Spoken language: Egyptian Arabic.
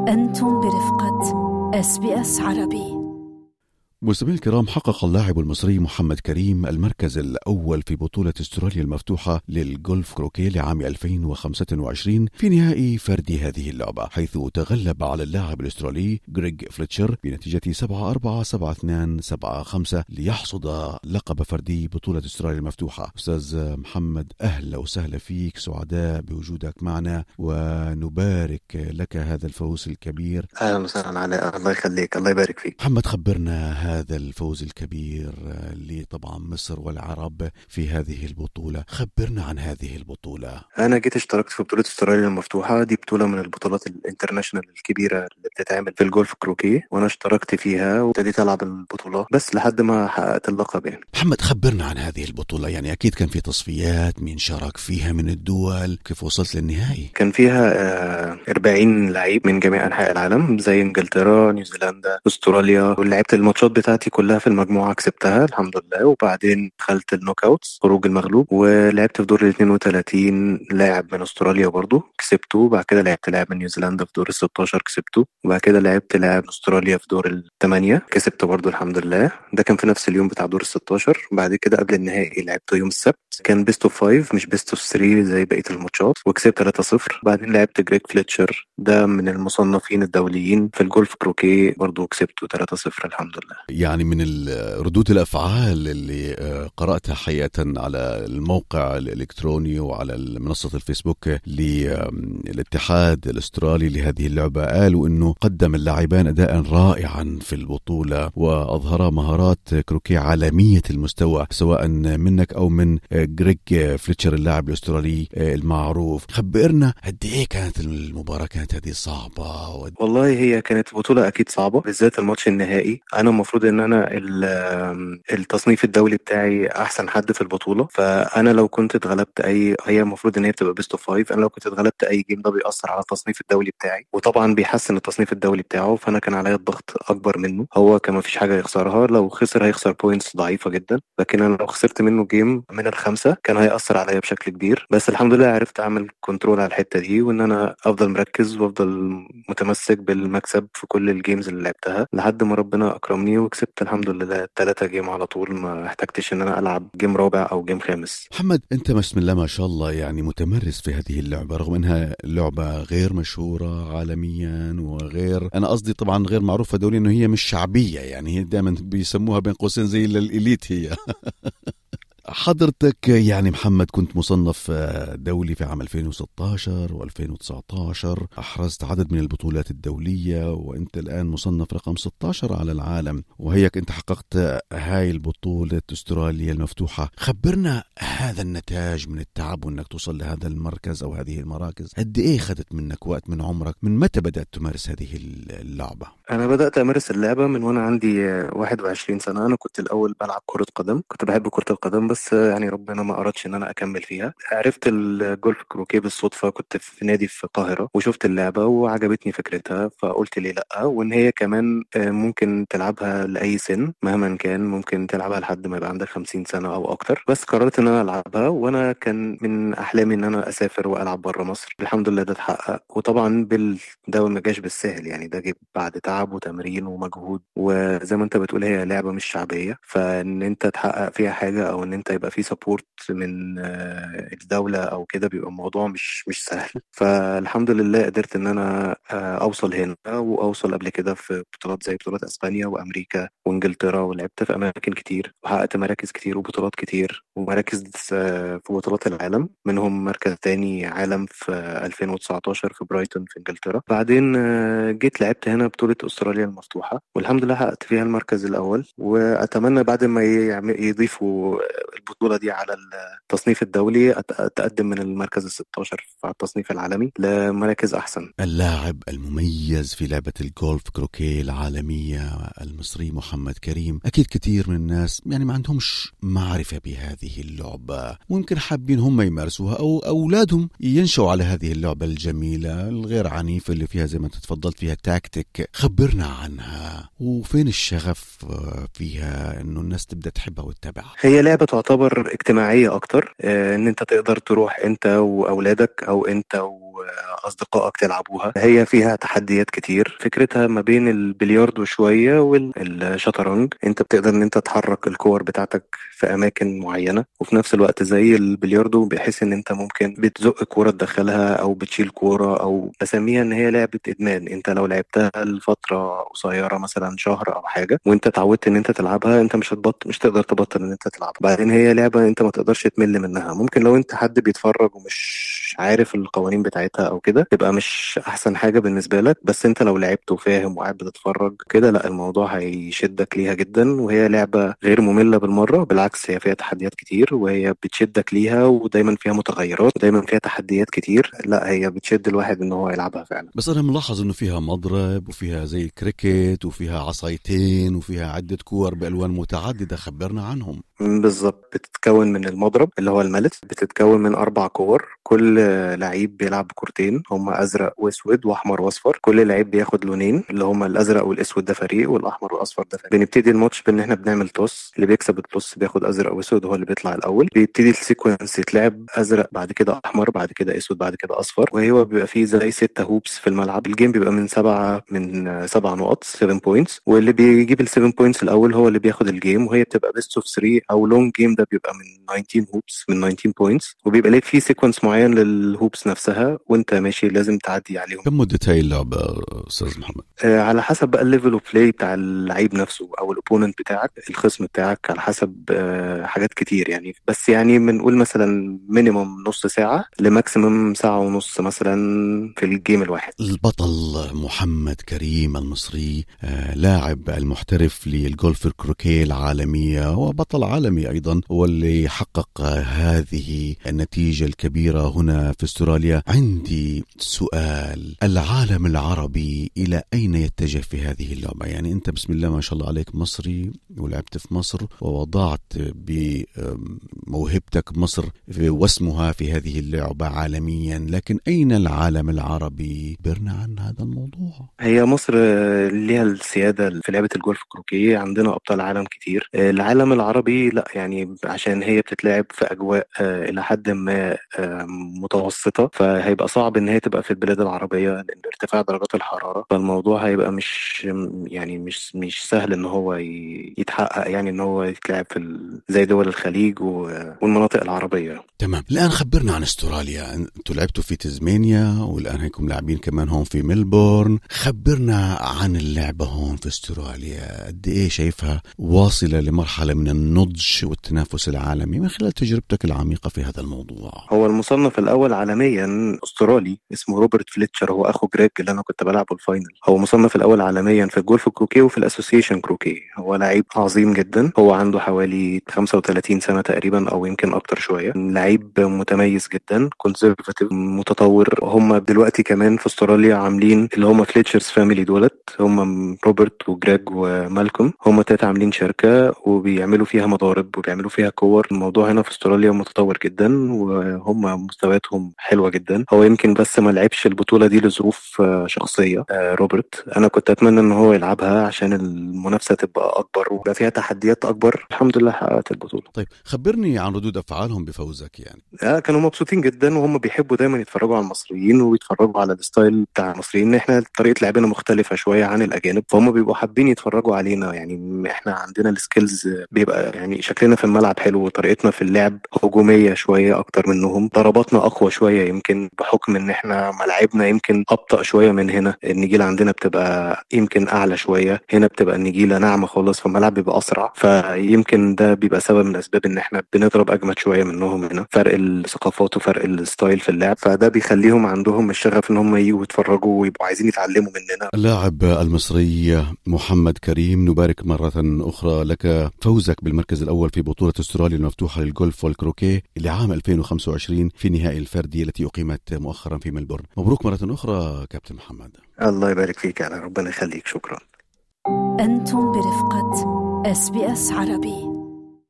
أنتم برفقة اس بي اس عربي مستمعي الكرام حقق اللاعب المصري محمد كريم المركز الأول في بطولة استراليا المفتوحة للجولف كروكي لعام 2025 في نهائي فردي هذه اللعبة حيث تغلب على اللاعب الأسترالي غريغ فليتشر بنتيجة 7 4 7 2 7 5 ليحصد لقب فردي بطولة استراليا المفتوحة أستاذ محمد أهلا وسهلا فيك سعداء بوجودك معنا ونبارك لك هذا الفوز الكبير اهلا وسهلا على الله يخليك الله يبارك فيك محمد خبرنا هذا الفوز الكبير لطبعا مصر والعرب في هذه البطولة خبرنا عن هذه البطولة انا جيت اشتركت في بطوله استراليا المفتوحه دي بطوله من البطولات الانترناشونال الكبيره اللي بتتعمل في الجولف كروكي وانا اشتركت فيها وابتديت العب البطولات بس لحد ما حققت اللقب يعني محمد خبرنا عن هذه البطولة يعني أكيد كان في تصفيات مين شارك فيها من الدول كيف وصلت للنهائي كان فيها آه، 40 لعيب من جميع انحاء العالم زي انجلترا نيوزيلندا استراليا ولعبت الماتشات بتاعتي كلها في المجموعه كسبتها الحمد لله وبعدين دخلت النوك اوتس خروج المغلوب ولعبت في دور ال 32 لاعب من استراليا برضو كسبته وبعد كده لعبت لاعب من نيوزيلندا في دور ال 16 كسبته وبعد كده لعبت لاعب من استراليا في دور الثمانية كسبته برضو الحمد لله ده كان في نفس اليوم بتاع دور ال 16 بعد كده قبل النهائي لعبته يوم السبت كان بيست اوف 5 مش بيست اوف 3 زي بقيه الماتشات وكسبت 3-0 بعدين لعبت جريج فليتشر ده من المصنفين الدوليين في الجولف كروكي برضو كسبته 3-0 الحمد لله يعني من ال- ردود الافعال اللي آه، قراتها حقيقه على الموقع الالكتروني وعلى منصه الفيسبوك للاتحاد الاسترالي لهذه اللعبه قالوا انه قدم اللاعبان اداء رائعا في البطوله واظهرا مهارات كروكي عالميه المستوى سواء منك او من آه، جريج فليتشر اللاعب الاسترالي آه، المعروف خبرنا قد ايه كانت المباراه كانت هذه صعبه و- والله هي كانت بطولة أكيد صعبة بالذات الماتش النهائي أنا المفروض إن أنا ال- التصنيف الدولي بتاعي أحسن حد في البطولة فأنا لو كنت اتغلبت أي هي المفروض إن هي بتبقى بيست أوف فايف أنا لو كنت اتغلبت أي جيم ده بيأثر على التصنيف الدولي بتاعي وطبعا بيحسن التصنيف الدولي بتاعه فأنا كان عليا الضغط أكبر منه هو كان مفيش حاجة يخسرها لو خسر هيخسر بوينتس ضعيفة جدا لكن أنا لو خسرت منه جيم من الخمسة كان هيأثر عليا بشكل كبير بس الحمد لله عرفت أعمل كنترول على الحتة دي وإن أنا أفضل مركز وأفضل متمسك بالمكسب في كل الجيمز اللي لعبتها لحد ما ربنا اكرمني وكسبت الحمد لله ثلاثة جيم على طول ما احتجتش ان انا العب جيم رابع او جيم خامس محمد انت بسم الله ما شاء الله يعني متمرس في هذه اللعبه رغم انها لعبه غير مشهوره عالميا وغير انا قصدي طبعا غير معروفه دوليا انه هي مش شعبيه يعني هي دائما بيسموها بين قوسين زي الاليت هي حضرتك يعني محمد كنت مصنف آه، دولي في عام 2016 و2019 أحرزت عدد من البطولات الدولية وأنت الآن مصنف رقم 16 على العالم وهيك أنت حققت هاي البطولة استراليا المفتوحة خبرنا هذا النتاج من التعب وأنك توصل لهذا المركز أو هذه المراكز قد إيه خدت منك وقت من عمرك من متى بدأت تمارس هذه اللعبة انا بدات امارس اللعبه من وانا عندي آه، 21 سنه انا كنت الاول بلعب كره قدم كنت بحب كره القدم بس آه، يعني ربنا ما ارادش ان انا اكمل فيها عرفت الجولف كروكي بالصدفه كنت في نادي في القاهره وشفت اللعبه وعجبتني فكرتها فقلت ليه لا وان هي كمان آه، ممكن تلعبها لاي سن مهما كان ممكن تلعبها لحد ما يبقى عندك 50 سنه او اكتر بس قررت ان انا العبها وانا كان من احلامي ان انا اسافر والعب بره مصر الحمد لله ده اتحقق وطبعا بال ده ما جاش بالسهل يعني ده جه بعد تعب وتمرين ومجهود وزي ما انت بتقول هي لعبه مش شعبيه فان انت تحقق فيها حاجه او ان انت يبقى في سبورت من آه، الدوله او كده بيبقى الموضوع مش مش سهل فالحمد لله قدرت ان انا آه، اوصل هنا واوصل قبل كده في بطولات زي بطولات اسبانيا وامريكا وانجلترا ولعبت في اماكن كتير وحققت مراكز كتير وبطولات كتير ومراكز آه، في بطولات العالم منهم مركز تاني عالم في 2019 في برايتون في انجلترا بعدين آه، جيت لعبت هنا بطولة استراليا المفتوحة والحمد لله حققت فيها المركز الاول واتمنى بعد ما يعم- يضيفوا البطولة دي على التصنيف الدولي أت- اتقدم من المركز ال 16 على التصنيف العالمي لمراكز احسن اللاعب المميز في لعبة الجولف كروكي العالمية المصري محمد كريم أكيد كثير من الناس يعني ما عندهمش معرفة بهذه اللعبة ممكن حابين هم يمارسوها أو أولادهم ينشأوا على هذه اللعبة الجميلة الغير عنيفة اللي فيها زي ما أنت تفضلت فيها تاكتيك خبرنا عنها وفين الشغف آه، فيها إنه الناس تبدأ تحبها وتتابعها هي لعبة تعتبر تعتبر اجتماعية أكتر آه، إن أنت تقدر تروح أنت وأولادك أو أنت وأصدقائك تلعبوها هي فيها تحديات كتير فكرتها ما بين البلياردو شوية والشطرنج أنت بتقدر إن أنت تحرك الكور بتاعتك في أماكن معينة وفي نفس الوقت زي البلياردو بحيث إن أنت ممكن بتزق كورة تدخلها أو بتشيل كورة أو بسميها إن هي لعبة إدمان أنت لو لعبتها لفترة قصيرة مثلا شهر أو حاجة وأنت اتعودت إن أنت تلعبها أنت مش هتبطل مش تقدر تبطل إن أنت تلعبها بعدين هي لعبة أنت ما تقدرش تمل منها ممكن لو أنت حد بيتفرج ومش عارف القوانين بتاعتها أو كده تبقى مش أحسن حاجة بالنسبة لك بس أنت لو لعبت وفاهم وقاعد بتتفرج كده لا الموضوع هيشدك ليها جدا وهي لعبة غير مملة بالمرة بالعكس هي فيها تحديات كتير وهي بتشدك ليها ودايما فيها متغيرات ودايما فيها تحديات كتير لا هي بتشد الواحد ان هو يلعبها فعلا بس انا ملاحظ انه فيها مضرب وفيها زي الكريكت وفيها عصايتين وفيها عده كور بالوان متعدده خبرنا عنهم بالظبط بتتكون من المضرب اللي هو الملت بتتكون من اربع كور كل لعيب بيلعب بكورتين هما ازرق واسود واحمر واصفر كل لعيب بياخد لونين اللي هما الازرق والاسود ده فريق والاحمر والاصفر ده فريق بنبتدي الماتش بان احنا بنعمل توس اللي بيكسب التوس بياخد ازرق واسود هو اللي بيطلع الاول بيبتدي السيكونس يتلعب ازرق بعد كده احمر بعد كده اسود بعد كده اصفر وهو بيبقى فيه زي ستة هوبس في الملعب الجيم بيبقى من سبعة من سبع نقط 7 بوينتس واللي بيجيب ال 7 بوينتس الاول هو اللي بياخد الجيم وهي بتبقى بيست اوف 3 او لونج جيم ده بيبقى من 19 هوبس من 19 بوينتس وبيبقى ليك فيه سيكونس معين للهوبس نفسها وانت ماشي لازم تعدي عليهم كم مده هاي اللعبه استاذ محمد آه على حسب بقى الليفل اوف بلاي بتاع اللعيب نفسه او الاوبوننت بتاعك الخصم بتاعك على حسب آه حاجات كتير يعني بس يعني بنقول مثلا مينيموم نص ساعه لماكسيموم ساعه ونص مثلا في الجيم الواحد البطل محمد كريم المصري آه لاعب المحترف للجولف الكروكيه العالميه وبطل عالمي ايضا واللي حقق هذه النتيجه الكبيره هنا في استراليا عندي سؤال العالم العربي الى اين يتجه في هذه اللعبه يعني انت بسم الله ما شاء الله عليك مصري ولعبت في مصر ووضعت بموهبتك مصر واسمها في هذه اللعبه عالميا لكن اين العالم العربي برنا عن هذا الموضوع هي مصر ليها السياده في لعبه الجولف الكروكيه عندنا ابطال عالم كتير العالم العربي لا يعني عشان هي بتتلعب في اجواء الى حد ما متوسطه فهيبقى صعب ان هي تبقى في البلاد العربيه لان ارتفاع درجات الحراره فالموضوع هيبقى مش يعني مش مش سهل ان هو يتحقق يعني ان هو يتلعب في زي دول الخليج والمناطق العربيه تمام الان خبرنا عن استراليا انتوا لعبتوا في تزمانيا والان هيكم لاعبين كمان هون في ملبورن خبرنا عن اللعبه هون في استراليا قد ايه شايفها واصله لمرحله من النضج والتنافس العالمي من خلال تجربتك العميقه في هذا الموضوع هو المصنف الاول عالميا استرالي اسمه روبرت فليتشر هو اخو جريج اللي انا كنت بلعبه الفاينل هو مصنف الاول عالميا في الجولف كروكي وفي الاسوسيشن كروكي هو لعيب عظيم جدا هو عنده حوالي 35 سنه تقريبا او يمكن اكتر شويه لعيب متميز جدا كونسرفاتيف متطور هم دلوقتي كمان في استراليا عاملين اللي هم فليتشرز فاميلي دولت هم روبرت وجريج ومالكوم هم تلاته عاملين شركه وبيعملوا فيها مضارب وبيعملوا فيها كور الموضوع هنا في استراليا متطور جدا وهم مستوياتهم حلوه جدا هو يمكن بس ما لعبش البطوله دي لظروف شخصيه روبرت انا كنت اتمنى ان هو يلعبها عشان المنافسه تبقى اكبر ويبقى فيها تحديات اكبر الحمد لله حققت البطوله طيب خبرني عن ردود افعالهم بفوزك يعني آه كانوا مبسوطين جدا وهم بيحبوا دايما يتفرجوا على المصريين ويتفرجوا على الستايل بتاع المصريين احنا طريقه لعبنا مختلفه شويه عن الاجانب فهم بيبقوا حابين يتفرجوا علينا يعني احنا عندنا السكيلز بيبقى يعني شكلنا في الملعب حلو وطريقتنا في اللعب هجوميه شويه اكتر منهم ضرباتنا اقوى شويه يمكن بحكم ان احنا ملاعبنا يمكن ابطا شويه من هنا النجيله عندنا بتبقى يمكن اعلى شويه هنا بتبقى النجيله ناعمه خالص فالملعب بيبقى اسرع فيمكن ده بيبقى سبب من الاسباب ان احنا بنضرب اجمد شويه منهم هنا فرق الثقافات وفرق الستايل في اللعب فده بيخليهم عندهم الشغف ان هم يجوا يتفرجوا ويبقوا عايزين يتعلموا مننا اللاعب المصري محمد كريم نبارك مره اخرى لك فوزك بالمركز الاول في بطوله استراليا المفتوحه للجولف والكروكيه لعام 2025 في نهائي الفردي التي اقيمت مؤخرا في ملبورن مبروك مره اخرى كابتن محمد الله يبارك فيك يعني ربنا يخليك شكرا أنتم برفقة اس بي اس عربي